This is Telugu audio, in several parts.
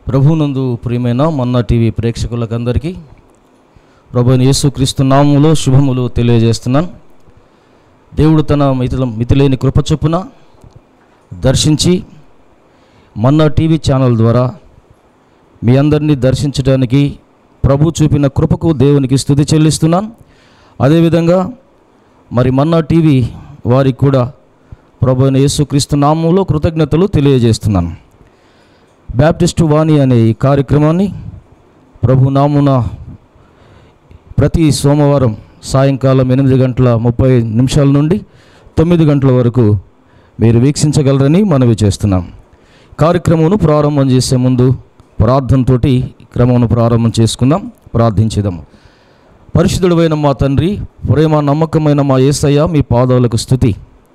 ప్రభునందు ప్రియమైన మన్నా టీవీ ప్రేక్షకులకందరికీ ప్రభు యేసుక్రీస్తు నామములో శుభములు తెలియజేస్తున్నాను దేవుడు తన మితిల మితిలేని కృప చొప్పున దర్శించి మన్నా టీవీ ఛానల్ ద్వారా మీ అందరినీ దర్శించడానికి ప్రభు చూపిన కృపకు దేవునికి స్థుతి చెల్లిస్తున్నాను అదేవిధంగా మరి మన్నా టీవీ వారికి కూడా ప్రభు అయిన యేసుక్రీస్తు నామంలో కృతజ్ఞతలు తెలియజేస్తున్నాను బ్యాప్టిస్టు వాణి అనే ఈ కార్యక్రమాన్ని ప్రభు నామున ప్రతి సోమవారం సాయంకాలం ఎనిమిది గంటల ముప్పై నిమిషాల నుండి తొమ్మిది గంటల వరకు మీరు వీక్షించగలరని మనవి చేస్తున్నాం కార్యక్రమమును ప్రారంభం చేసే ముందు ప్రార్థనతో క్రమమును ప్రారంభం చేసుకుందాం ప్రార్థించేదాం పరిశుద్ధుడైన మా తండ్రి ప్రేమ నమ్మకమైన మా యేసయ్య మీ పాదాలకు స్థుతి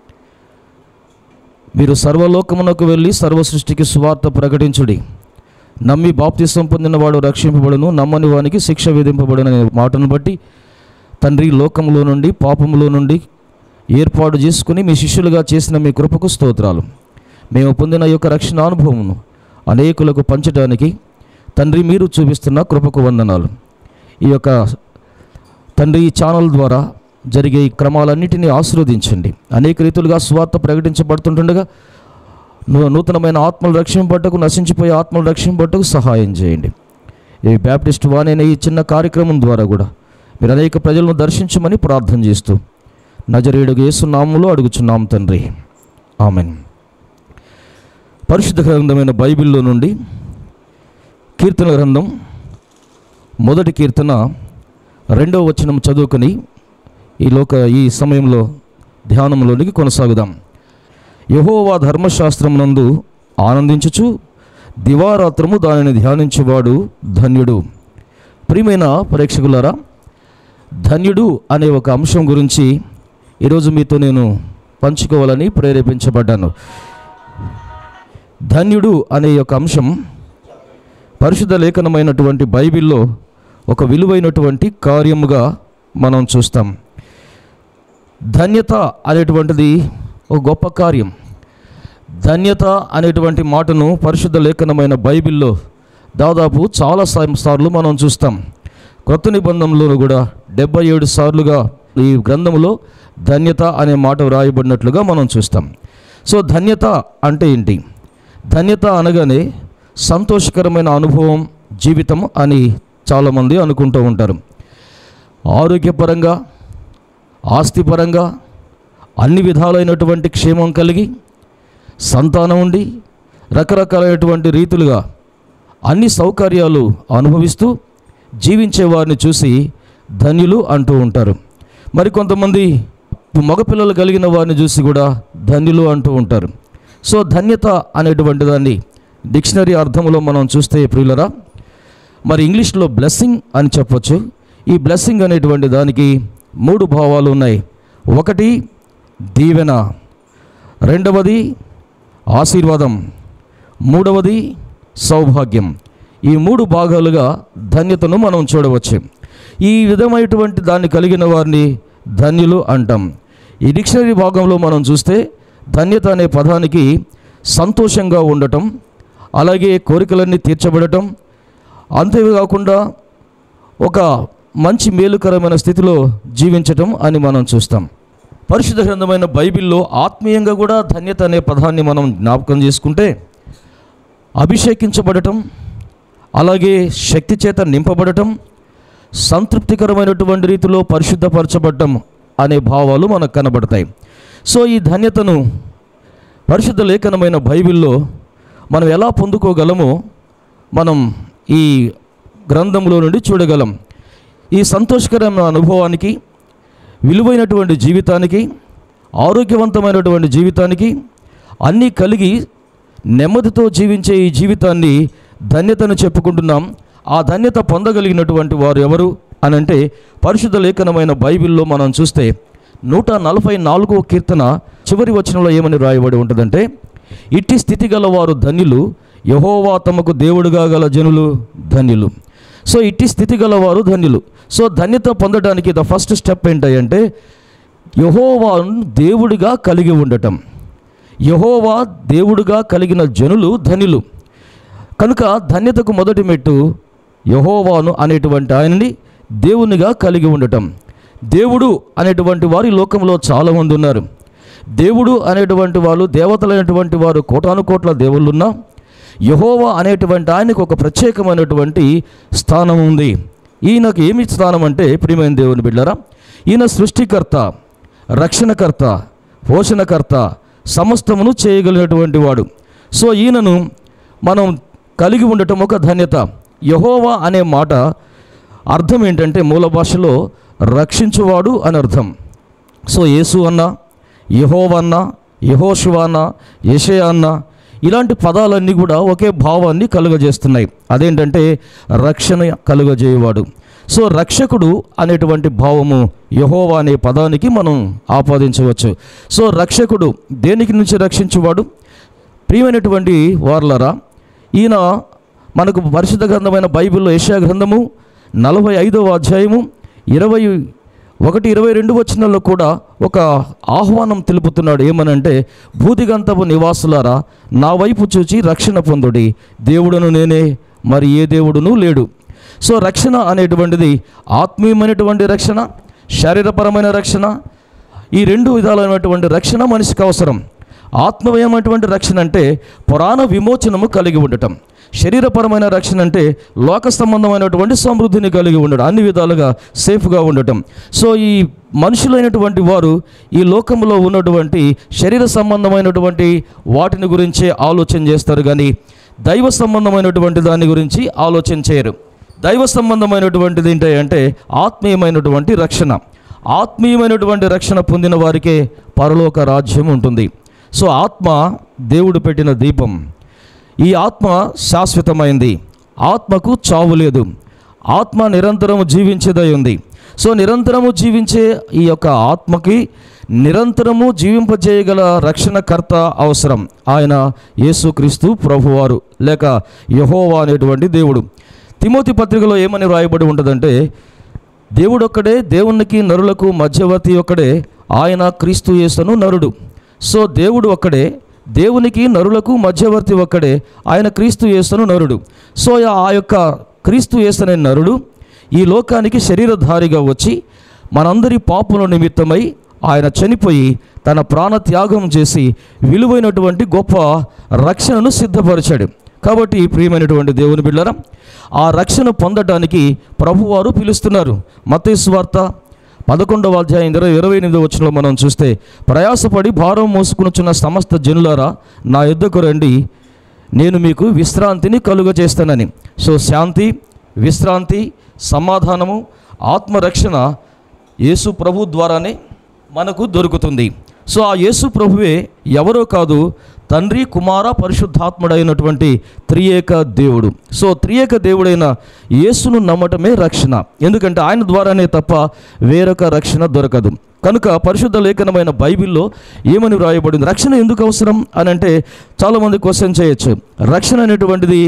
మీరు సర్వలోకమునకు వెళ్ళి సర్వ సృష్టికి సువార్త ప్రకటించుడి నమ్మి బాప్తిసం పొందినవాడు రక్షింపబడును నమ్మని వానికి శిక్ష విధింపబడును అనే మాటను బట్టి తండ్రి లోకంలో నుండి పాపములో నుండి ఏర్పాటు చేసుకుని మీ శిష్యులుగా చేసిన మీ కృపకు స్తోత్రాలు మేము పొందిన ఈ యొక్క రక్షణ అనుభవమును అనేకులకు పంచడానికి తండ్రి మీరు చూపిస్తున్న కృపకు వందనాలు ఈ యొక్క తండ్రి ఈ ఛానల్ ద్వారా జరిగే ఈ క్రమాలన్నిటినీ ఆశీర్వదించండి అనేక రీతులుగా స్వార్థ ప్రకటించబడుతుండగా నూ- నూతనమైన ఆత్మలు రక్షింపబట్టకు నశించిపోయే ఆత్మలు రక్షింపబట్టకు సహాయం చేయండి ఈ బ్యాప్టిస్ట్ వాణి అనే ఈ చిన్న కార్యక్రమం ద్వారా కూడా మీరు అనేక ప్రజలను దర్శించమని ప్రార్థన చేస్తూ నజరేడుగు యేసు నామంలో అడుగుచున్నాం తండ్రి ఆమెన్ పరిశుద్ధ గ్రంథమైన బైబిల్లో నుండి కీర్తన గ్రంథం మొదటి కీర్తన రెండవ వచనం చదువుకొని ఈ లోక ఈ సమయంలో ధ్యానంలోనికి కొనసాగుదాం యహోవా ధర్మశాస్త్రమునందు ఆనందించుచు దివారాత్రము దానిని ధ్యానించువాడు ధన్యుడు ప్రియమైన ప్రేక్షకులారా ధన్యుడు అనే ఒక అంశం గురించి ఈరోజు మీతో నేను పంచుకోవాలని ప్రేరేపించబడ్డాను ధన్యుడు అనే ఒక అంశం పరిశుద్ధ లేఖనమైనటువంటి బైబిల్లో ఒక విలువైనటువంటి కార్యముగా మనం చూస్తాం ధన్యత అనేటువంటిది ఒక గొప్ప కార్యం ధన్యత అనేటువంటి మాటను పరిశుద్ధ లేఖనమైన బైబిల్లో దాదాపు చాలా సా- సార్లు మనం చూస్తాం కొత్త నిబంధనలో కూడా డెబ్బై ఏడు సార్లుగా ఈ గ్రంథంలో ధన్యత అనే మాట వ్రాయబడినట్లుగా మనం చూస్తాం సో ధన్యత అంటే ఏంటి ధన్యత అనగానే సంతోషకరమైన అనుభవం జీవితం అని చాలామంది అనుకుంటూ ఉంటారు ఆరోగ్యపరంగా ఆస్తిపరంగా అన్ని విధాలైనటువంటి క్షేమం కలిగి సంతానం ఉండి రకరకాలైనటువంటి రీతులుగా అన్ని సౌకర్యాలు అనుభవిస్తూ జీవించే వారిని చూసి ధన్యులు అంటూ ఉంటారు మరికొంతమంది మగపిల్లలు కలిగిన వారిని చూసి కూడా ధన్యులు అంటూ ఉంటారు సో ధన్యత అనేటువంటి దాన్ని డిక్షనరీ అర్థంలో మనం చూస్తే ప్రియులరా మరి ఇంగ్లీష్లో బ్లెస్సింగ్ అని చెప్పొచ్చు ఈ బ్లెస్సింగ్ అనేటువంటి దానికి మూడు భావాలు ఉన్నాయి ఒకటి దీవెన రెండవది ఆశీర్వాదం మూడవది సౌభాగ్యం ఈ మూడు భాగాలుగా ధన్యతను మనం చూడవచ్చు ఈ విధమైనటువంటి దాన్ని కలిగిన వారిని ధన్యులు అంటాం ఈ డిక్షనరీ భాగంలో మనం చూస్తే ధన్యత అనే పదానికి సంతోషంగా ఉండటం అలాగే కోరికలన్నీ తీర్చబడటం అంతేకాకుండా ఒక మంచి మేలుకరమైన స్థితిలో జీవించటం అని మనం చూస్తాం పరిశుద్ధ గ్రంథమైన బైబిల్లో ఆత్మీయంగా కూడా ధన్యత అనే పదాన్ని మనం జ్ఞాపకం చేసుకుంటే అభిషేకించబడటం అలాగే శక్తి చేత నింపబడటం సంతృప్తికరమైనటువంటి రీతిలో పరిశుద్ధపరచబడటం అనే భావాలు మనకు కనబడతాయి సో ఈ ధన్యతను పరిశుద్ధ లేఖనమైన బైబిల్లో మనం ఎలా పొందుకోగలమో మనం ఈ గ్రంథంలో నుండి చూడగలం ఈ సంతోషకరమైన అనుభవానికి విలువైనటువంటి జీవితానికి ఆరోగ్యవంతమైనటువంటి జీవితానికి అన్నీ కలిగి నెమ్మదితో జీవించే ఈ జీవితాన్ని ధన్యతను చెప్పుకుంటున్నాం ఆ ధన్యత పొందగలిగినటువంటి వారు ఎవరు అని అంటే పరిశుద్ధ లేఖనమైన బైబిల్లో మనం చూస్తే నూట నలభై నాలుగో కీర్తన చివరి వచనంలో ఏమని రాయబడి ఉంటుందంటే ఇట్టి స్థితి గల వారు ధన్యులు యహోవా తమకు దేవుడుగా గల జనులు ధన్యులు సో ఇట్టి స్థితి గల వారు ధన్యులు సో ధన్యత పొందడానికి ద ఫస్ట్ స్టెప్ ఏంటంటే యహోవాను దేవుడిగా కలిగి ఉండటం యహోవా దేవుడుగా కలిగిన జనులు ధనులు కనుక ధన్యతకు మొదటి మెట్టు యహోవాను అనేటువంటి ఆయనని దేవునిగా కలిగి ఉండటం దేవుడు అనేటువంటి వారు ఈ లోకంలో చాలామంది ఉన్నారు దేవుడు అనేటువంటి వాళ్ళు దేవతలైనటువంటి వారు కోటాను కోట్ల దేవుళ్ళున్నా యహోవా అనేటువంటి ఆయనకు ఒక ప్రత్యేకమైనటువంటి స్థానం ఉంది ఈయనకు ఏమి స్థానం అంటే ప్రియమైన దేవుని బిడ్డరా ఈయన సృష్టికర్త రక్షణకర్త పోషణకర్త సమస్తమును చేయగలిగినటువంటి వాడు సో ఈయనను మనం కలిగి ఉండటం ఒక ధన్యత యహోవా అనే మాట అర్థం ఏంటంటే మూల భాషలో రక్షించువాడు అని అర్థం సో యేసు అన్న యహోవన్న యహోశివ అన్న యషయ అన్న ఇలాంటి పదాలన్నీ కూడా ఒకే భావాన్ని కలుగజేస్తున్నాయి అదేంటంటే రక్షణ కలుగజేయవాడు సో రక్షకుడు అనేటువంటి భావము యహోవా అనే పదానికి మనం ఆపాదించవచ్చు సో రక్షకుడు దేనికి నుంచి రక్షించువాడు ప్రియమైనటువంటి వార్లరా ఈయన మనకు పరిశుద్ధ గ్రంథమైన బైబిల్లో ఏషియా గ్రంథము నలభై ఐదవ అధ్యాయము ఇరవై ఒకటి ఇరవై రెండు వచనాల్లో కూడా ఒక ఆహ్వానం తెలుపుతున్నాడు ఏమనంటే భూదిగంతపు నివాసులారా నా వైపు చూచి రక్షణ పొందుడి దేవుడును నేనే మరి ఏ దేవుడును లేడు సో రక్షణ అనేటువంటిది ఆత్మీయమైనటువంటి రక్షణ శారీరపరమైన రక్షణ ఈ రెండు విధాలైనటువంటి రక్షణ మనిషికి అవసరం ఆత్మీయమైనటువంటి రక్షణ అంటే పురాణ విమోచనము కలిగి ఉండటం శరీరపరమైన రక్షణ అంటే లోక సంబంధమైనటువంటి సమృద్ధిని కలిగి ఉండడం అన్ని విధాలుగా సేఫ్గా ఉండటం సో ఈ మనుషులైనటువంటి వారు ఈ లోకంలో ఉన్నటువంటి శరీర సంబంధమైనటువంటి వాటిని గురించే ఆలోచన చేస్తారు కానీ దైవ సంబంధమైనటువంటి దాని గురించి ఆలోచన చేయరు దైవ సంబంధమైనటువంటిది ఏంటి అంటే ఆత్మీయమైనటువంటి రక్షణ ఆత్మీయమైనటువంటి రక్షణ పొందిన వారికే పరలోక రాజ్యం ఉంటుంది సో ఆత్మ దేవుడు పెట్టిన దీపం ఈ ఆత్మ శాశ్వతమైంది ఆత్మకు చావు లేదు ఆత్మ నిరంతరము జీవించేదై ఉంది సో నిరంతరము జీవించే ఈ యొక్క ఆత్మకి నిరంతరము జీవింపజేయగల రక్షణకర్త అవసరం ఆయన యేసుక్రీస్తు ప్రభువారు లేక యహోవా అనేటువంటి దేవుడు తిమోతి పత్రికలో ఏమని రాయబడి ఉంటుందంటే దేవుడొక్కడే దేవునికి నరులకు మధ్యవర్తి ఒక్కడే ఆయన క్రీస్తు యేసును నరుడు సో దేవుడు ఒక్కడే దేవునికి నరులకు మధ్యవర్తి ఒక్కడే ఆయన క్రీస్తు యేసును నరుడు సో ఆ యొక్క క్రీస్తు యేసనే నరుడు ఈ లోకానికి శరీరధారిగా వచ్చి మనందరి పాపుల నిమిత్తమై ఆయన చనిపోయి తన ప్రాణ త్యాగం చేసి విలువైనటువంటి గొప్ప రక్షణను సిద్ధపరిచాడు కాబట్టి ప్రియమైనటువంటి దేవుని బిళ్ళరా ఆ రక్షణ పొందడానికి ప్రభువారు పిలుస్తున్నారు మత్తయి వార్త పదకొండవ అధ్యాయం ఇరవై ఇరవై ఎనిమిది వచ్చినలో మనం చూస్తే ప్రయాసపడి భారం మోసుకునుచున్న సమస్త జనులారా నా యుద్ధకు రండి నేను మీకు విశ్రాంతిని కలుగ చేస్తానని సో శాంతి విశ్రాంతి సమాధానము ఆత్మరక్షణ యేసు ప్రభు ద్వారానే మనకు దొరుకుతుంది సో ఆ యేసు ప్రభువే ఎవరో కాదు తండ్రి కుమార పరిశుద్ధాత్ముడైనటువంటి త్రియేక దేవుడు సో త్రియేక దేవుడైన యేసును నమ్మటమే రక్షణ ఎందుకంటే ఆయన ద్వారానే తప్ప వేరొక రక్షణ దొరకదు కనుక పరిశుద్ధ లేఖనమైన బైబిల్లో ఏమని వ్రాయబడింది రక్షణ ఎందుకు అవసరం అని అంటే చాలామంది క్వశ్చన్ చేయొచ్చు రక్షణ అనేటువంటిది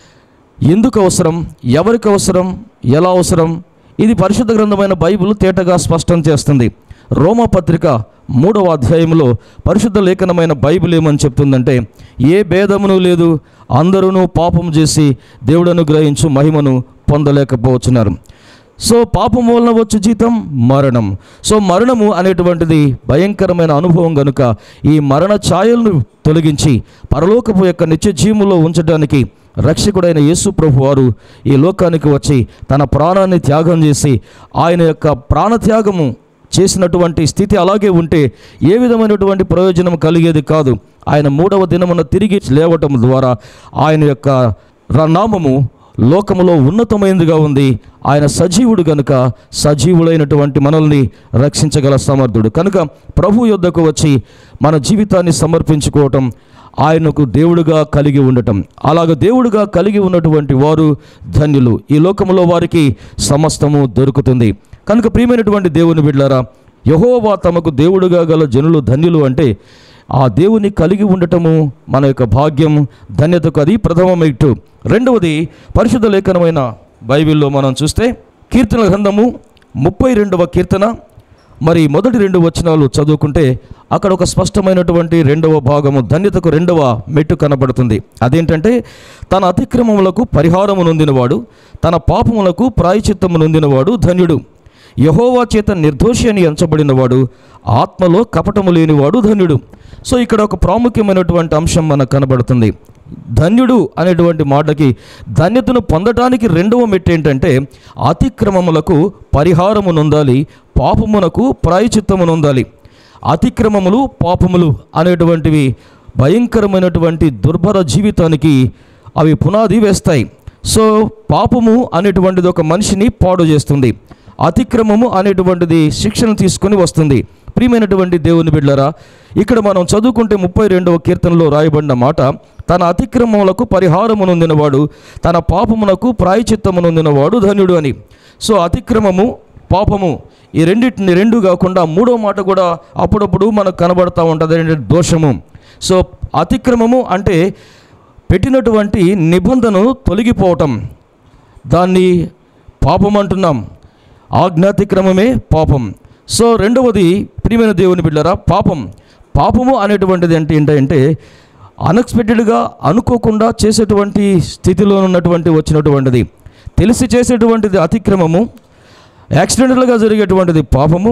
ఎందుకు అవసరం ఎవరికి అవసరం ఎలా అవసరం ఇది పరిశుద్ధ గ్రంథమైన బైబిల్ తేటగా స్పష్టం చేస్తుంది రోమపత్రిక మూడవ అధ్యాయంలో పరిశుద్ధ లేఖనమైన బైబిల్ ఏమని చెప్తుందంటే ఏ భేదమును లేదు అందరూ పాపం చేసి దేవుడు అనుగ్రహించు మహిమను పొందలేకపోతున్నారు సో పాపం వలన వచ్చు జీతం మరణం సో మరణము అనేటువంటిది భయంకరమైన అనుభవం కనుక ఈ మరణ ఛాయలను తొలగించి పరలోకపు యొక్క నిత్య జీవులో ఉంచడానికి రక్షకుడైన యేసు ప్రభు వారు ఈ లోకానికి వచ్చి తన ప్రాణాన్ని త్యాగం చేసి ఆయన యొక్క ప్రాణత్యాగము చేసినటువంటి స్థితి అలాగే ఉంటే ఏ విధమైనటువంటి ప్రయోజనం కలిగేది కాదు ఆయన మూడవ దినమున తిరిగి లేవటం ద్వారా ఆయన యొక్క ర- నామము లోకములో ఉన్నతమైనదిగా ఉంది ఆయన సజీవుడు గనుక సజీవుడైనటువంటి మనల్ని రక్షించగల సమర్థుడు కనుక ప్రభు యొద్దకు వచ్చి మన జీవితాన్ని సమర్పించుకోవటం ఆయనకు దేవుడుగా కలిగి ఉండటం అలాగ దేవుడుగా కలిగి ఉన్నటువంటి వారు ధన్యులు ఈ లోకములో వారికి సమస్తము దొరుకుతుంది కనుక ప్రియమైనటువంటి దేవుని బిడ్డారా యహోవా తమకు దేవుడుగా గల జనులు ధన్యులు అంటే ఆ దేవుని కలిగి ఉండటము మన యొక్క భాగ్యం ధన్యతకు అది ప్రథమమైట్టు రెండవది పరిశుద్ధ లేఖనమైన బైబిల్లో మనం చూస్తే కీర్తన గ్రంథము ముప్పై రెండవ కీర్తన మరి మొదటి రెండు వచనాలు చదువుకుంటే అక్కడ ఒక స్పష్టమైనటువంటి రెండవ భాగము ధన్యతకు రెండవ మెట్టు కనబడుతుంది అదేంటంటే తన అతిక్రమములకు పరిహారము నొందినవాడు తన పాపములకు ప్రాయచిత్తము నొందినవాడు ధన్యుడు యహోవా చేత నిర్దోషి అని ఎంచబడినవాడు ఆత్మలో కపటము లేనివాడు ధన్యుడు సో ఇక్కడ ఒక ప్రాముఖ్యమైనటువంటి అంశం మనకు కనబడుతుంది ధన్యుడు అనేటువంటి మాటకి ధన్యతను పొందటానికి రెండవ మెట్టు ఏంటంటే అతిక్రమములకు పరిహారము నొందాలి పాపమునకు ప్రాయచిత్తము నొందాలి అతిక్రమములు పాపములు అనేటువంటివి భయంకరమైనటువంటి దుర్భర జీవితానికి అవి పునాది వేస్తాయి సో పాపము అనేటువంటిది ఒక మనిషిని పాడు చేస్తుంది అతిక్రమము అనేటువంటిది శిక్షణ తీసుకొని వస్తుంది ప్రియమైనటువంటి దేవుని బిడ్డరా ఇక్కడ మనం చదువుకుంటే ముప్పై రెండవ కీర్తనలో రాయబడిన మాట తన అతిక్రమములకు పరిహారము నొందినవాడు తన పాపమునకు ప్రాయచిత్తము నొందినవాడు ధన్యుడు అని సో అతిక్రమము పాపము ఈ రెండింటిని రెండు కాకుండా మూడో మాట కూడా అప్పుడప్పుడు మనకు కనబడతా ఉంటుంది ఏంటంటే దోషము సో అతిక్రమము అంటే పెట్టినటువంటి నిబంధన తొలగిపోవటం దాన్ని పాపం అంటున్నాం ఆజ్ఞాతిక్రమమే పాపం సో రెండవది ప్రియమైన దేవుని బిడ్డరా పాపం పాపము అనేటువంటిది అంటే ఏంటంటే అన్ఎక్స్పెక్టెడ్గా అనుకోకుండా చేసేటువంటి స్థితిలో ఉన్నటువంటి వచ్చినటువంటిది తెలిసి చేసేటువంటిది అతిక్రమము యాక్సిడెంటల్గా జరిగేటువంటిది పాపము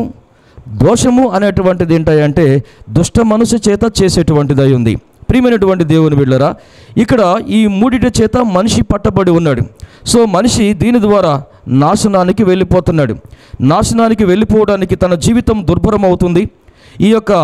దోషము అనేటువంటిది ఏంటంటే దుష్ట మనసు చేత చేసేటువంటిది అయి ఉంది ప్రియమైనటువంటి దేవుని బిళ్ళరా ఇక్కడ ఈ మూడిటి చేత మనిషి పట్టబడి ఉన్నాడు సో మనిషి దీని ద్వారా నాశనానికి వెళ్ళిపోతున్నాడు నాశనానికి వెళ్ళిపోవడానికి తన జీవితం దుర్భరం అవుతుంది ఈ యొక్క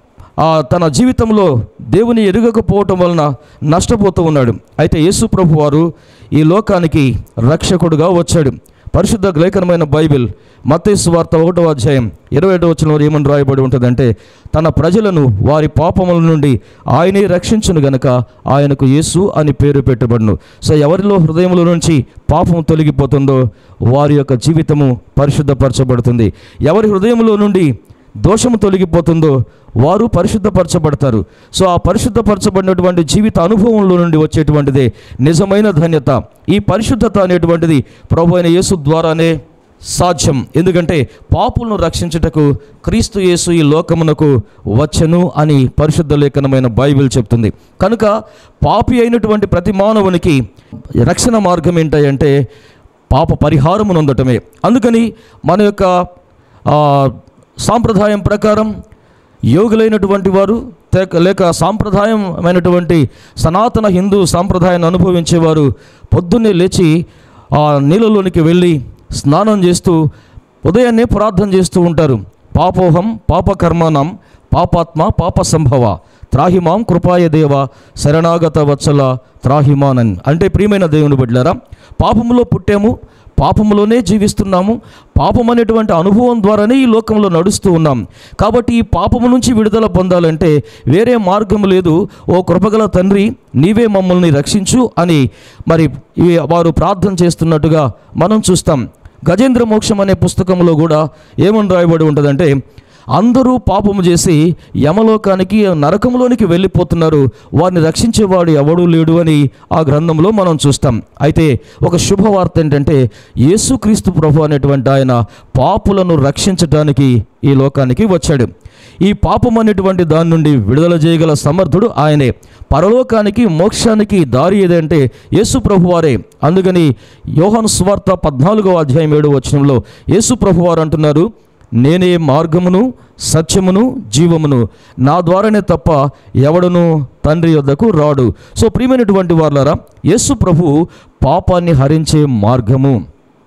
ఆ తన జీవితంలో దేవుని ఎరుగకపోవటం వలన నష్టపోతూ ఉన్నాడు అయితే యేసు ప్రభు వారు ఈ లోకానికి రక్షకుడుగా వచ్చాడు పరిశుద్ధ లేఖనమైన బైబిల్ మత్తయి వార్త ఒకటో అధ్యాయం ఇరవై ఒకటో వచ్చిన ఏమని రాయబడి ఉంటుందంటే తన ప్రజలను వారి పాపముల నుండి ఆయనే రక్షించును గనక ఆయనకు యేసు అని పేరు పెట్టబడును సో ఎవరిలో హృదయంలో నుంచి పాపం తొలగిపోతుందో వారి యొక్క జీవితము పరిశుద్ధపరచబడుతుంది ఎవరి హృదయంలో నుండి దోషము తొలగిపోతుందో వారు పరిశుద్ధపరచబడతారు సో ఆ పరిశుద్ధపరచబడినటువంటి జీవిత అనుభవంలో నుండి వచ్చేటువంటిదే నిజమైన ధన్యత ఈ పరిశుద్ధత అనేటువంటిది ప్రభు అయిన యేసు ద్వారానే సాధ్యం ఎందుకంటే పాపులను రక్షించుటకు క్రీస్తు యేసు ఈ లోకమునకు వచ్చెను అని పరిశుద్ధ లేఖనమైన బైబిల్ చెప్తుంది కనుక పాపి అయినటువంటి ప్రతి మానవునికి రక్షణ మార్గం ఏంటంటే పాప పరిహారము నొందటమే అందుకని మన యొక్క ఆ, సాంప్రదాయం ప్రకారం యోగులైనటువంటి వారు తెక- లేక సాంప్రదాయమైనటువంటి సనాతన హిందూ సాంప్రదాయాన్ని అనుభవించేవారు పొద్దున్నే లేచి ఆ నీళ్ళలోనికి వెళ్ళి స్నానం చేస్తూ ఉదయాన్నే ప్రార్థన చేస్తూ ఉంటారు పాపోహం పాపకర్మణం పాపాత్మ పాప సంభవ త్రాహిమాం కృపాయ దేవ శరణాగత వత్సల త్రాహిమానన్ అంటే ప్రియమైన దేవుని బిడ్డారా పాపములో పుట్టాము పాపములోనే జీవిస్తున్నాము పాపం అనేటువంటి అనుభవం ద్వారానే ఈ లోకంలో నడుస్తూ ఉన్నాం కాబట్టి ఈ పాపము నుంచి విడుదల పొందాలంటే వేరే మార్గం లేదు ఓ కృపగల తండ్రి నీవే మమ్మల్ని రక్షించు అని మరి ఈ వారు ప్రార్థన చేస్తున్నట్టుగా మనం చూస్తాం గజేంద్ర మోక్షం అనే పుస్తకంలో కూడా ఏమని రాయబడి ఉంటుందంటే అందరూ పాపము చేసి యమలోకానికి నరకంలోనికి వెళ్ళిపోతున్నారు వారిని రక్షించేవాడు ఎవడూ లేడు అని ఆ గ్రంథంలో మనం చూస్తాం అయితే ఒక శుభవార్త ఏంటంటే యేసుక్రీస్తు ప్రభు అనేటువంటి ఆయన పాపులను రక్షించడానికి ఈ లోకానికి వచ్చాడు ఈ పాపం అనేటువంటి దాని నుండి విడుదల చేయగల సమర్థుడు ఆయనే పరలోకానికి మోక్షానికి దారి ఏదంటే యేసు ప్రభువారే అందుకని యోహాను స్వార్త పద్నాలుగో అధ్యాయం ఏడు వచనంలో యేసు ప్రభువారు అంటున్నారు నేనే మార్గమును సత్యమును జీవమును నా ద్వారానే తప్ప ఎవడను తండ్రి యొద్దకు రాడు సో ప్రియమైనటువంటి వాళ్ళారా యేసు ప్రభు పాపాన్ని హరించే మార్గము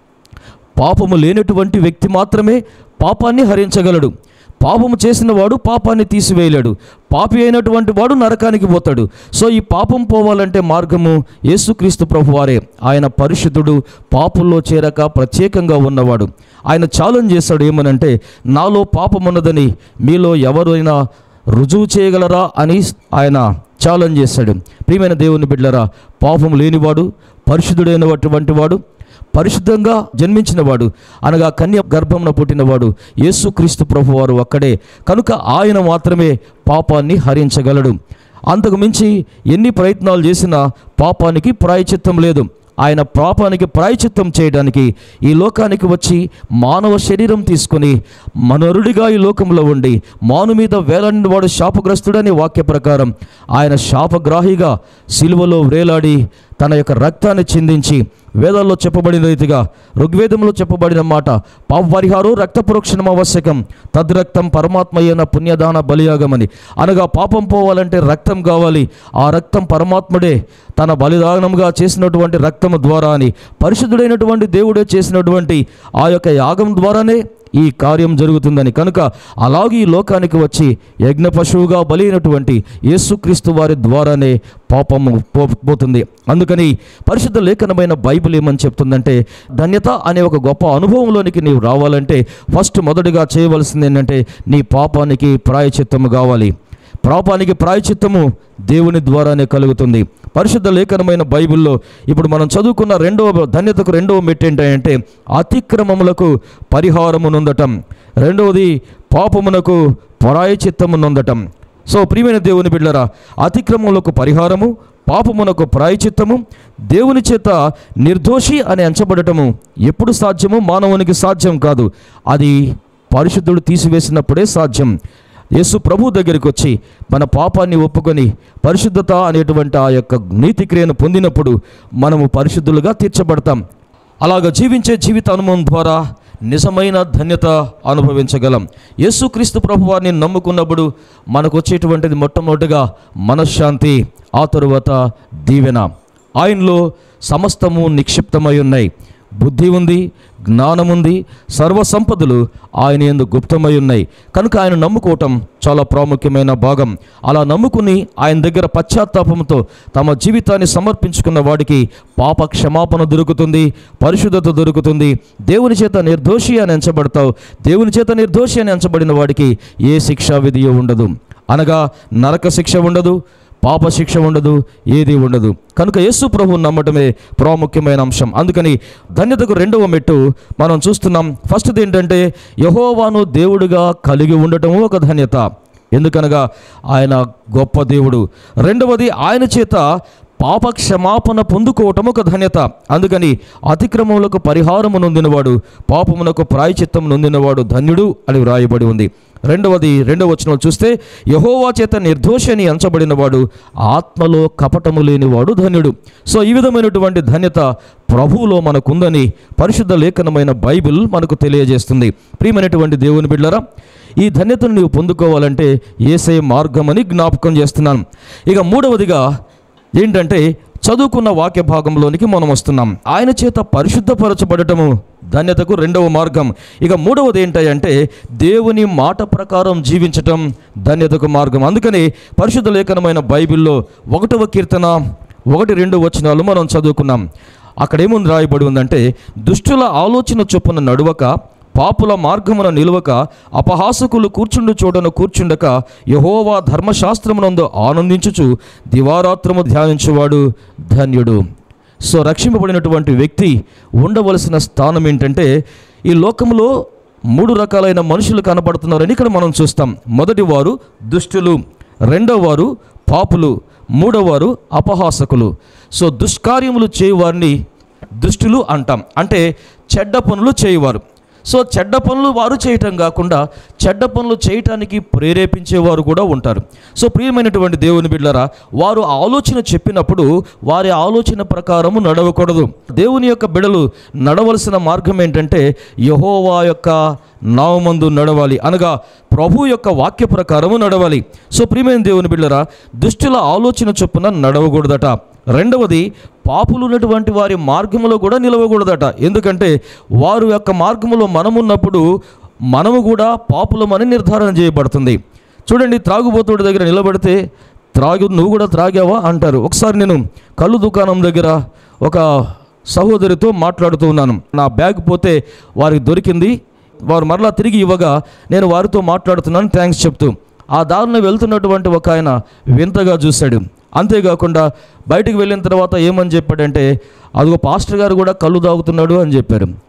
పాపము లేనటువంటి వ్యక్తి మాత్రమే పాపాన్ని హరించగలడు పాపము చేసిన వాడు పాపాన్ని తీసివేయలేడు పాపి అయినటువంటి వాడు నరకానికి పోతాడు సో ఈ పాపం పోవాలంటే మార్గము యేసుక్రీస్తు ప్రభువారే ఆయన పరిశుద్ధుడు పాపుల్లో చేరక ప్రత్యేకంగా ఉన్నవాడు ఆయన ఛాలెంజ్ చేశాడు ఏమనంటే నాలో పాపం ఉన్నదని మీలో ఎవరైనా రుజువు చేయగలరా అని ఆయన ఛాలెంజ్ చేశాడు ప్రియమైన దేవుని బిడ్డలరా పాపం లేనివాడు పరిశుద్ధుడైనటువంటి వాడు పరిశుద్ధంగా జన్మించినవాడు అనగా కన్య గర్భమున పుట్టినవాడు యేసుక్రీస్తు ప్రభువారు ఒక్కడే కనుక ఆయన మాత్రమే పాపాన్ని హరించగలడు అంతకు మించి ఎన్ని ప్రయత్నాలు చేసినా పాపానికి ప్రాయచిత్తం లేదు ఆయన పాపానికి ప్రాయచిత్తం చేయడానికి ఈ లోకానికి వచ్చి మానవ శరీరం తీసుకొని మనరుడిగా ఈ లోకంలో ఉండి మాను మీద వేలాడిన వాడు శాపగ్రస్తుడని వాక్య ప్రకారం ఆయన శాపగ్రాహిగా సిలువలో వేలాడి తన యొక్క రక్తాన్ని చిందించి వేదాల్లో చెప్పబడిన రీతిగా ఋగ్వేదంలో చెప్పబడిన మాట పాప పరిహారం రక్త ప్రోక్షణం ఆవశ్యకం తద్రక్తం పరమాత్మ అయిన పుణ్యదాన బలియాగమని అనగా పాపం పోవాలంటే రక్తం కావాలి ఆ రక్తం పరమాత్ముడే తన బలిదానంగా చేసినటువంటి రక్తము ద్వారా అని పరిశుద్ధుడైనటువంటి దేవుడే చేసినటువంటి ఆ యొక్క యాగం ద్వారానే ఈ కార్యం జరుగుతుందని కనుక అలాగే ఈ లోకానికి వచ్చి యజ్ఞ పశువుగా బలైనటువంటి యేసుక్రీస్తు వారి ద్వారానే పాపము పో- పోతుంది అందుకని పరిశుద్ధ లేఖనమైన బైబిల్ ఏమని చెప్తుందంటే ధన్యత అనే ఒక గొప్ప అనుభవంలోనికి నీవు రావాలంటే ఫస్ట్ మొదటిగా చేయవలసింది ఏంటంటే నీ పాపానికి ప్రాయచిత్తము కావాలి పాపానికి ప్రాయచిత్తము దేవుని ద్వారానే కలుగుతుంది పరిశుద్ధ లేఖనమైన బైబిల్లో ఇప్పుడు మనం చదువుకున్న రెండవ ధన్యతకు రెండవ మెట్టు ఏంటంటే అతిక్రమములకు పరిహారము నొందటం రెండవది పాపమునకు ప్రాయచిత్తము నొందటం సో ప్రియమైన దేవుని బిడ్డరా అతిక్రమములకు పరిహారము పాపమునకు ప్రాయచిత్తము దేవుని చేత నిర్దోషి అని ఎంచబడటము ఎప్పుడు సాధ్యమో మానవునికి సాధ్యం కాదు అది పరిశుద్ధుడు తీసివేసినప్పుడే సాధ్యం యేసు ప్రభు దగ్గరికి వచ్చి మన పాపాన్ని ఒప్పుకొని పరిశుద్ధత అనేటువంటి ఆ యొక్క నీతి క్రియను పొందినప్పుడు మనము పరిశుద్ధులుగా తీర్చబడతాం అలాగ జీవించే జీవిత అనుభవం ద్వారా నిజమైన ధన్యత అనుభవించగలం యేసుక్రీస్తు ప్రభు వారిని నమ్ముకున్నప్పుడు మనకు వచ్చేటువంటిది మొట్టమొదటిగా మనశ్శాంతి ఆ తరువాత దీవెన ఆయనలో సమస్తము నిక్షిప్తమై ఉన్నాయి బుద్ధి ఉంది జ్ఞానం ఉంది సర్వ సంపదలు ఆయన ఎందు గుప్తమై ఉన్నాయి కనుక ఆయన నమ్ముకోవటం చాలా ప్రాముఖ్యమైన భాగం అలా నమ్ముకుని ఆయన దగ్గర పశ్చాత్తాపంతో తమ జీవితాన్ని సమర్పించుకున్న వాడికి పాప క్షమాపణ దొరుకుతుంది పరిశుద్ధత దొరుకుతుంది దేవుని చేత నిర్దోషి అని ఎంచబడతావు దేవుని చేత నిర్దోషి అని ఎంచబడిన వాడికి ఏ శిక్షా విధియో ఉండదు అనగా నరక శిక్ష ఉండదు పాప శిక్ష ఉండదు ఏది ఉండదు కనుక యేసు ప్రభు నమ్మటమే ప్రాముఖ్యమైన అంశం అందుకని ధన్యతకు రెండవ మెట్టు మనం చూస్తున్నాం ఫస్ట్ది ఏంటంటే యహోవాను దేవుడిగా కలిగి ఉండటము ఒక ధన్యత ఎందుకనగా ఆయన గొప్ప దేవుడు రెండవది ఆయన చేత పాప క్షమాపణ పొందుకోవటం ఒక ధన్యత అందుకని అతిక్రమములకు పరిహారము నొందినవాడు పాపమునకు ప్రాయచిత్తం నొందినవాడు ధన్యుడు అని వ్రాయబడి ఉంది రెండవది రెండవ వచనం చూస్తే యహోవా చేత నిర్దోషి అని ఎంచబడినవాడు ఆత్మలో కపటము లేనివాడు ధన్యుడు సో ఈ విధమైనటువంటి ధన్యత ప్రభువులో మనకుందని పరిశుద్ధ లేఖనమైన బైబిల్ మనకు తెలియజేస్తుంది ప్రియమైనటువంటి దేవుని బిడ్డరా ఈ ధన్యతను నీవు పొందుకోవాలంటే ఏసే మార్గం అని జ్ఞాపకం చేస్తున్నాను ఇక మూడవదిగా ఏంటంటే చదువుకున్న వాక్య భాగంలోనికి మనం వస్తున్నాం ఆయన చేత పరిశుద్ధపరచబడటము ధన్యతకు రెండవ మార్గం ఇక మూడవది ఏంటంటే దేవుని మాట ప్రకారం జీవించటం ధన్యతకు మార్గం అందుకని పరిశుద్ధ లేఖనమైన బైబిల్లో ఒకటవ కీర్తన ఒకటి రెండు వచనాలు మనం చదువుకున్నాం అక్కడ ఏముంది రాయబడి ఉందంటే దుష్టుల ఆలోచన చొప్పున నడువక పాపుల మార్గమున నిలువక అపహాసకులు కూర్చుండు చోటను కూర్చుండక యహోవా ధర్మశాస్త్రమునందు ఆనందించుచు దివారాత్రము ధ్యానించువాడు ధన్యుడు సో రక్షింపబడినటువంటి వ్యక్తి ఉండవలసిన స్థానం ఏంటంటే ఈ లోకంలో మూడు రకాలైన మనుషులు కనబడుతున్నారని ఇక్కడ మనం చూస్తాం మొదటి వారు దుష్టులు రెండవ వారు పాపులు మూడవవారు అపహాసకులు సో దుష్కార్యములు చేయవారిని దుష్టులు అంటాం అంటే చెడ్డ పనులు చేయవారు సో చెడ్డ పనులు వారు చేయటం కాకుండా చెడ్డ పనులు చేయటానికి ప్రేరేపించేవారు కూడా ఉంటారు సో ప్రియమైనటువంటి దేవుని బిడ్డరా వారు ఆలోచన చెప్పినప్పుడు వారి ఆలోచన ప్రకారము నడవకూడదు దేవుని యొక్క బిడలు నడవలసిన మార్గం ఏంటంటే యహోవా యొక్క నామందు నడవాలి అనగా ప్రభు యొక్క వాక్య ప్రకారము నడవాలి సో ప్రియమైన దేవుని బిడ్డరా దుష్టుల ఆలోచన చొప్పున నడవకూడదట రెండవది పాపులు ఉన్నటువంటి వారి మార్గములో కూడా నిలవకూడదట ఎందుకంటే వారు యొక్క మార్గములో మనమున్నప్పుడు మనము కూడా పాపులమని నిర్ధారణ చేయబడుతుంది చూడండి త్రాగుబోతుడి దగ్గర నిలబడితే త్రాగు నువ్వు కూడా త్రాగావా అంటారు ఒకసారి నేను కళ్ళు దుకాణం దగ్గర ఒక సహోదరితో మాట్లాడుతూ ఉన్నాను నా బ్యాగ్ పోతే వారికి దొరికింది వారు మరలా తిరిగి ఇవ్వగా నేను వారితో మాట్లాడుతున్నాను థ్యాంక్స్ చెప్తూ ఆ దారిలో వెళ్తున్నటువంటి ఒక ఆయన వింతగా చూశాడు అంతేకాకుండా బయటికి వెళ్ళిన తర్వాత ఏమని చెప్పాడంటే అదిగో పాస్టర్ గారు కూడా కళ్ళు తాగుతున్నాడు అని చెప్పారు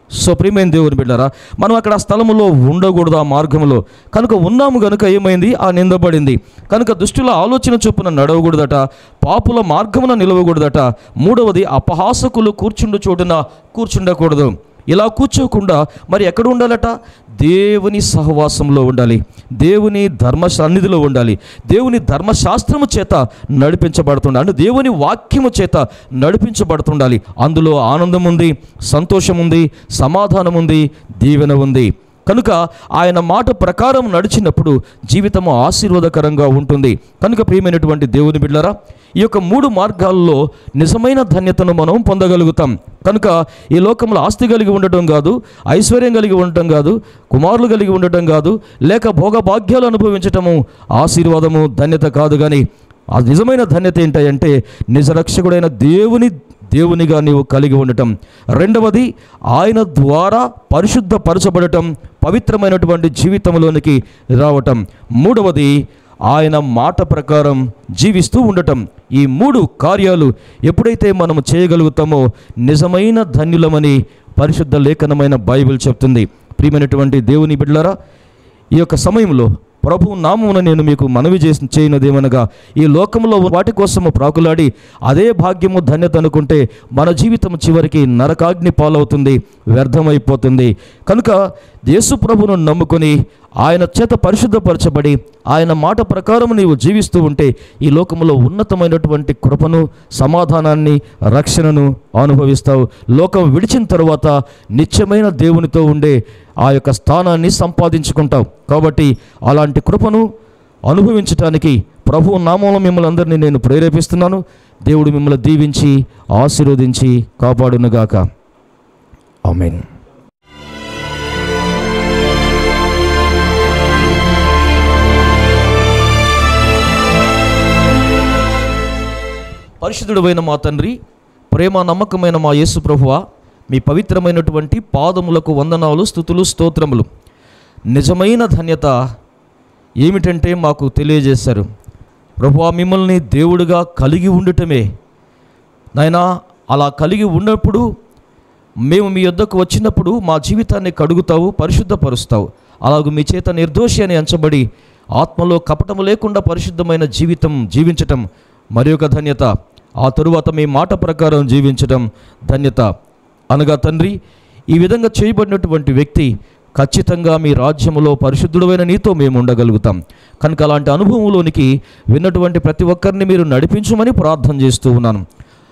సో ప్రియమైన దేవుని బిడ్డారా మనం అక్కడ ఆ స్థలములో ఉండకూడదు ఆ మార్గంలో కనుక ఉన్నాము కనుక ఏమైంది ఆ నిందబడింది కనుక దుష్టుల ఆలోచన చొప్పున నడవకూడదట పాపుల మార్గమున నిలవకూడదట మూడవది అపహాసకులు కూర్చుండు చోటున కూర్చుండకూడదు ఇలా కూర్చోకుండా మరి ఎక్కడ ఉండాలట దేవుని సహవాసంలో ఉండాలి దేవుని ధర్మ సన్నిధిలో ఉండాలి దేవుని ధర్మశాస్త్రము చేత నడిపించబడుతుండాలి అంటే దేవుని వాక్యము చేత నడిపించబడుతుండాలి అందులో ఆనందం ఉంది సంతోషం ఉంది సమాధానం ఉంది దీవెన ఉంది కనుక ఆయన మాట ప్రకారం నడిచినప్పుడు జీవితము ఆశీర్వాదకరంగా ఉంటుంది కనుక ప్రియమైనటువంటి దేవుని బిడ్డరా ఈ యొక్క మూడు మార్గాల్లో నిజమైన ధన్యతను మనం పొందగలుగుతాం కనుక ఈ లోకంలో ఆస్తి కలిగి ఉండటం కాదు ఐశ్వర్యం కలిగి ఉండటం కాదు కుమారులు కలిగి ఉండటం కాదు లేక భోగభాగ్యాలు అనుభవించటము ఆశీర్వాదము ధన్యత కాదు కానీ ఆ నిజమైన ధన్యత ఏంటంటే నిజరక్షకుడైన దేవుని దేవునిగా నీవు కలిగి ఉండటం రెండవది ఆయన ద్వారా పరిశుద్ధపరచబడటం పవిత్రమైనటువంటి జీవితంలోనికి రావటం మూడవది ఆయన మాట ప్రకారం జీవిస్తూ ఉండటం ఈ మూడు కార్యాలు ఎప్పుడైతే మనము చేయగలుగుతామో నిజమైన ధన్యులమని పరిశుద్ధ లేఖనమైన బైబిల్ చెప్తుంది ప్రియమైనటువంటి దేవుని బిడ్డలారా ఈ యొక్క సమయంలో ప్రభు నామమున నేను మీకు మనవి చేసి చేయనదేమనగా ఈ లోకంలో వాటి కోసము ప్రాకులాడి అదే భాగ్యము ధన్యత అనుకుంటే మన జీవితం చివరికి నరకాగ్ని పాలవుతుంది వ్యర్థమైపోతుంది కనుక యేసు ప్రభును నమ్ముకొని ఆయన చేత పరిశుద్ధపరచబడి ఆయన మాట ప్రకారం నీవు జీవిస్తూ ఉంటే ఈ లోకంలో ఉన్నతమైనటువంటి కృపను సమాధానాన్ని రక్షణను అనుభవిస్తావు లోకం విడిచిన తరువాత నిత్యమైన దేవునితో ఉండే ఆ యొక్క స్థానాన్ని సంపాదించుకుంటావు కాబట్టి అలాంటి కృపను అనుభవించటానికి ప్రభు నామంలో మిమ్మల్ని అందరినీ నేను ప్రేరేపిస్తున్నాను దేవుడు మిమ్మల్ని దీవించి ఆశీర్వదించి కాపాడునుగాక ఆమెన్ పరిశుద్ధుడైన మా తండ్రి ప్రేమ నమ్మకమైన మా యేసు ప్రభువ మీ పవిత్రమైనటువంటి పాదములకు వందనాలు స్థుతులు స్తోత్రములు నిజమైన ధన్యత ఏమిటంటే మాకు తెలియజేశారు ప్రభువా మిమ్మల్ని దేవుడిగా కలిగి ఉండటమే నాయనా అలా కలిగి ఉన్నప్పుడు మేము మీ యొద్దకు వచ్చినప్పుడు మా జీవితాన్ని కడుగుతావు పరిశుద్ధపరుస్తావు అలాగూ మీ చేత నిర్దోషి అని ఎంచబడి ఆత్మలో కపటము లేకుండా పరిశుద్ధమైన జీవితం జీవించటం మరి ఒక ధన్యత ఆ తరువాత మీ మాట ప్రకారం జీవించటం ధన్యత అనగా తండ్రి ఈ విధంగా చేయబడినటువంటి వ్యక్తి ఖచ్చితంగా మీ రాజ్యములో పరిశుద్ధుడైన నీతో మేము ఉండగలుగుతాం కనుక అలాంటి అనుభవంలోనికి విన్నటువంటి ప్రతి ఒక్కరిని మీరు నడిపించమని ప్రార్థన చేస్తూ ఉన్నాను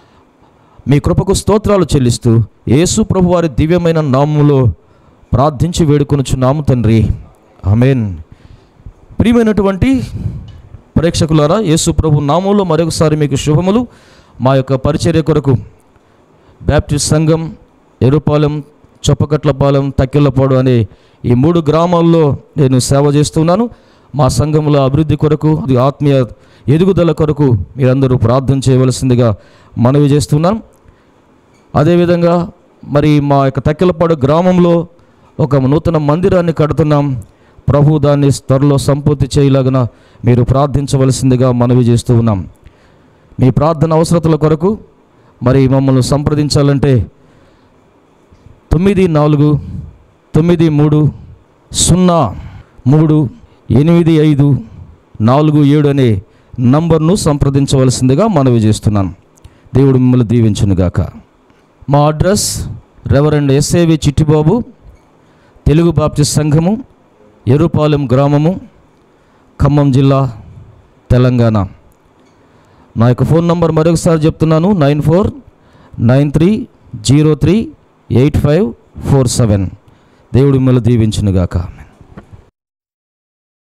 మీ కృపకు స్తోత్రాలు చెల్లిస్తూ యేసు ప్రభు వారి దివ్యమైన నామములో ప్రార్థించి వేడుకొనుచున్నాము తండ్రి ఆమెన్ ప్రియమైనటువంటి ప్రేక్షకులారా యేసు ప్రభు నామంలో మరొకసారి మీకు శుభములు మా యొక్క పరిచర్య కొరకు బ్యాప్టిస్ట్ సంఘం ఎరుపాలెం చొప్పకట్లపాలెం తక్కెళ్ళపాడు అనే ఈ మూడు గ్రామాల్లో నేను సేవ చేస్తున్నాను మా సంఘముల అభివృద్ధి కొరకు అది ఆత్మీయ ఎదుగుదల కొరకు మీరందరూ ప్రార్థన చేయవలసిందిగా మనవి చేస్తున్నాను అదేవిధంగా మరి మా యొక్క తక్కెలపాడు గ్రామంలో ఒక నూతన మందిరాన్ని కడుతున్నాం ప్రభు దాన్ని త్వరలో సంపూర్తి చేయలాగిన మీరు ప్రార్థించవలసిందిగా మనవి చేస్తూ ఉన్నాం మీ ప్రార్థన అవసరతల కొరకు మరి మమ్మల్ని సంప్రదించాలంటే తొమ్మిది నాలుగు తొమ్మిది మూడు సున్నా మూడు ఎనిమిది ఐదు నాలుగు ఏడు అనే నంబర్ను సంప్రదించవలసిందిగా మనవి చేస్తున్నాను దేవుడు మిమ్మల్ని దీవించునుగాక మా address reverend S A V Chittibabu Telugu Baptist సంఘము ఎరుపాలెం గ్రామము ఖమ్మం జిల్లా తెలంగాణ నా యొక్క ఫోన్ నంబర్ మరొకసారి చెప్తున్నాను nine four nine three zero three eight five four seven దేవుడు మిమ్మల్ని దీవించునుగాక